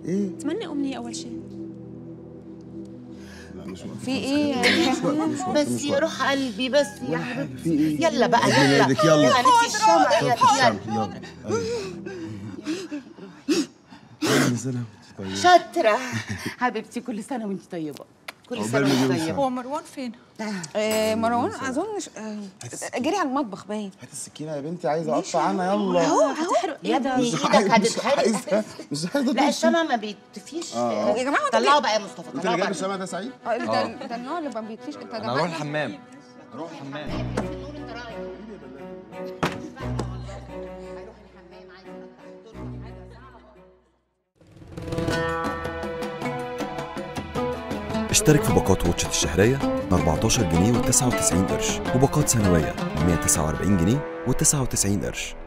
ايه اتمنى امنيه اول شيء لا مش وقت في ايه يا مش وقت مش وقت بس مش يا وقت. روح قلبي بس يا حبيبتي في ايه يلا بقى عيد يلا ميلادك، يلا. يلا نفسي الشمع طب يلا الشمع، يلا يلا أيوة. كل سنة وأنت طيبة شاطرة حبيبتي كل سنة وانت طيبة كل عقبال سنة وانت مليون طيبة سنة. هو مروان فين؟ آه مروان اظن ش- آه، جري على المطبخ باين هات السكينة يا بنتي عايزة أقطع عنها يلا هتحرق يا ابني مش ايدك عايز مش هتتحرق عايزة مش عايزة لا تمشي. الشمع ما بيطفيش آه. يا جماعه انتوا طلعوا بقى يا مصطفى أنت اللي طلعوا جايب بقى الشمع ده سعيد؟ آه، ده ده النوع اللي ما بيطفيش انت انا هروح الحمام هروح الحمام اشترك في باقات واتشت الشهرية ب 14 جنيه و99 قرش وباقات سنوية ب 149 جنيه و99 قرش